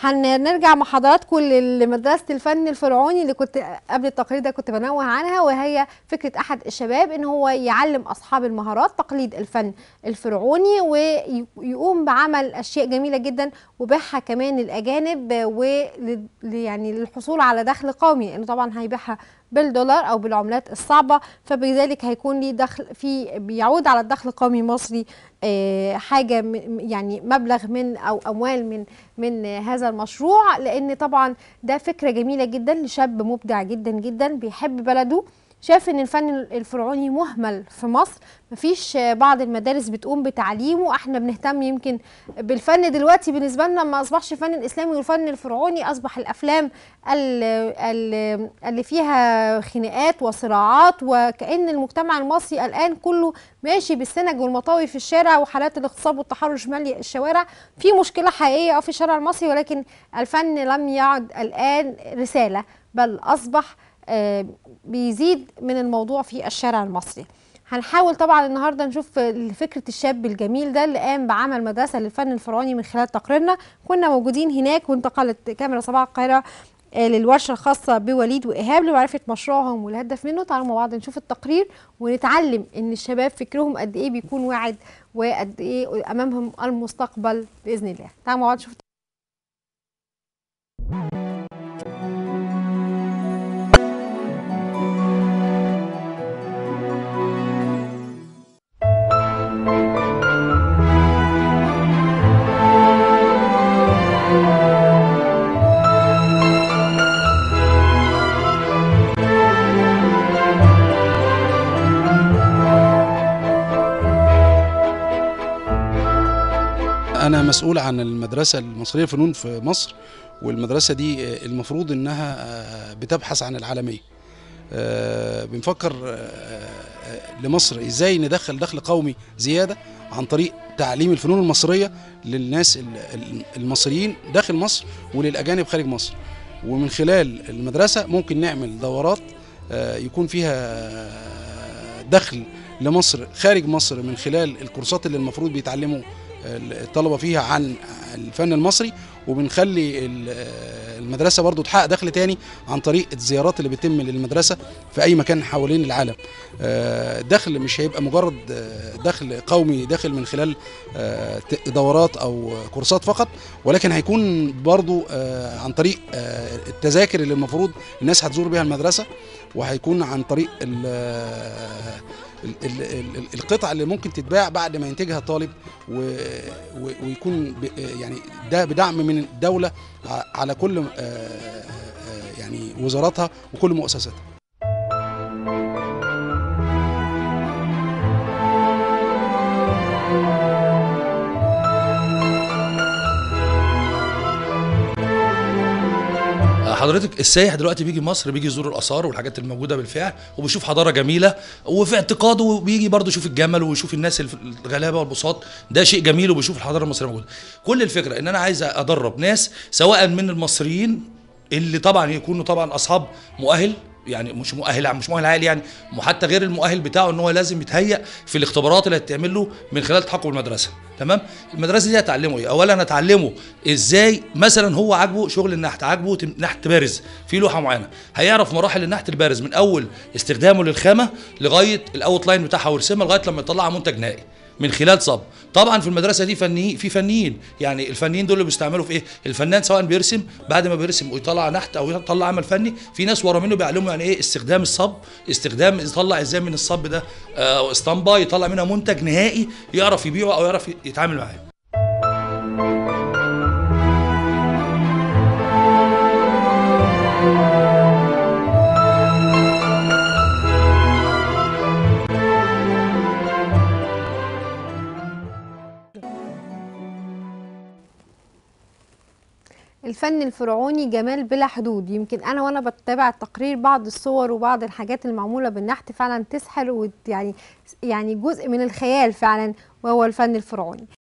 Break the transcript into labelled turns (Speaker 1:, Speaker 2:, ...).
Speaker 1: هنرجع مع حضراتكم لمدرسه الفن الفرعوني اللي كنت قبل التقرير ده كنت بنوه عنها وهي فكره احد الشباب ان هو يعلم اصحاب المهارات تقليد الفن الفرعوني ويقوم بعمل اشياء جميله جدا وبيعها كمان للاجانب و يعني للحصول على دخل قومي لانه طبعا هيبيعها بالدولار او بالعملات الصعبه فبذلك هيكون ليه دخل في بيعود على الدخل القومي المصري حاجه يعني مبلغ من او اموال من من هذا المشروع لان طبعا ده فكره جميله جدا لشاب مبدع جدا جدا بيحب بلده شاف ان الفن الفرعوني مهمل في مصر مفيش بعض المدارس بتقوم بتعليمه احنا بنهتم يمكن بالفن دلوقتي بالنسبه لنا ما اصبحش الفن الاسلامي والفن الفرعوني اصبح الافلام اللي فيها خناقات وصراعات وكأن المجتمع المصري الان كله ماشي بالسنج والمطاوي في الشارع وحالات الاغتصاب والتحرش ماليه الشوارع في مشكله حقيقيه في الشارع المصري ولكن الفن لم يعد الان رساله بل اصبح آه بيزيد من الموضوع في الشارع المصري هنحاول طبعا النهارده نشوف فكره الشاب الجميل ده اللي قام بعمل مدرسه للفن الفرعوني من خلال تقريرنا كنا موجودين هناك وانتقلت كاميرا صباح القاهره آه للورشه الخاصه بوليد وايهاب لمعرفه مشروعهم والهدف منه تعالوا مع بعض نشوف التقرير ونتعلم ان الشباب فكرهم قد ايه بيكون واعد وقد ايه امامهم المستقبل باذن الله تعالوا مع بعض نشوف
Speaker 2: أنا مسؤول عن المدرسة المصرية للفنون في مصر والمدرسة دي المفروض إنها بتبحث عن العالمية بنفكر لمصر إزاي ندخل دخل قومي زيادة عن طريق تعليم الفنون المصرية للناس المصريين داخل مصر وللأجانب خارج مصر ومن خلال المدرسة ممكن نعمل دورات يكون فيها دخل لمصر خارج مصر من خلال الكورسات اللي المفروض بيتعلموا الطلبه فيها عن الفن المصري وبنخلي المدرسه برضو تحقق دخل تاني عن طريق الزيارات اللي بتتم للمدرسه في اي مكان حوالين العالم دخل مش هيبقى مجرد دخل قومي داخل من خلال دورات او كورسات فقط ولكن هيكون برضو عن طريق التذاكر اللي المفروض الناس هتزور بها المدرسه وهيكون عن طريق القطع اللي ممكن تتباع بعد ما ينتجها الطالب ويكون يعني ده بدعم من الدوله على كل يعني وزاراتها وكل مؤسساتها
Speaker 3: حضرتك السايح دلوقتي بيجي مصر بيجي يزور الاثار والحاجات الموجوده بالفعل وبيشوف حضاره جميله وفي اعتقاده بيجي برضه يشوف الجمل ويشوف الناس الغلابه والبساط ده شيء جميل وبيشوف الحضاره المصريه موجوده كل الفكره ان انا عايز ادرب ناس سواء من المصريين اللي طبعا يكونوا طبعا اصحاب مؤهل يعني مش مؤهل مش مؤهل عالي يعني وحتى غير المؤهل بتاعه ان هو لازم يتهيأ في الاختبارات اللي هتعمل له من خلال تحقق المدرسه تمام المدرسه دي هتعلمه ايه اولا هتعلمه ازاي مثلا هو عاجبه شغل النحت عاجبه نحت بارز في لوحه معينه هيعرف مراحل النحت البارز من اول استخدامه للخامه لغايه الاوت لاين بتاعها ويرسمها لغايه لما يطلعها منتج نهائي من خلال صب طبعا في المدرسه دي فنيين في فنيين يعني الفنيين دول اللي بيستعملوا في ايه الفنان سواء بيرسم بعد ما بيرسم ويطلع نحت او يطلع عمل فني في ناس ورا منه بيعلموا يعني ايه استخدام الصب استخدام يطلع ازاي من الصب ده آه اسطمبه يطلع منها منتج نهائي يعرف يبيعه او يعرف يتعامل معاه
Speaker 1: الفن الفرعوني جمال بلا حدود يمكن انا وانا بتابع التقرير بعض الصور وبعض الحاجات المعموله بالنحت فعلا تسحر ويعني يعني جزء من الخيال فعلا وهو الفن الفرعوني